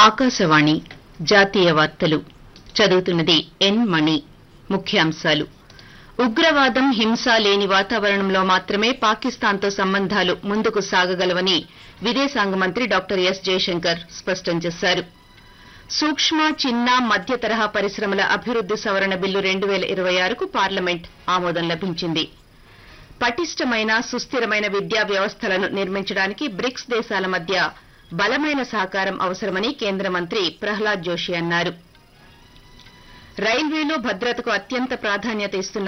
ఆకాశవాణి జాతీయ వార్తలు చదువుతున్నది ఎన్ మణి ముఖ్యాంశాలు ఉగ్రవాదం హింస లేని వాతావరణంలో మాత్రమే పాకిస్తాన్తో సంబంధాలు ముందుకు సాగగలవని విదేశాంగ మంత్రి డాక్టర్ ఎస్ జయశంకర్ స్పష్టం చేశారు సూక్ష్మ చిన్న మధ్య తరహా పరిశ్రమల అభివృద్ది సవరణ బిల్లు రెండు పేల ఇరవై ఆరుకు పార్లమెంట్ ఆమోదం లభించింది పటిష్టమైన సుస్థిరమైన విద్యా వ్యవస్థలను నిర్మించడానికి బ్రిక్స్ దేశాల మధ్య బలమైన సహకారం అవసరమని కేంద్ర మంత్రి ప్రహ్లాద్ జోషి అన్నారు రైల్వేలో భద్రతకు అత్యంత ప్రాధాన్యత ఇస్తున్న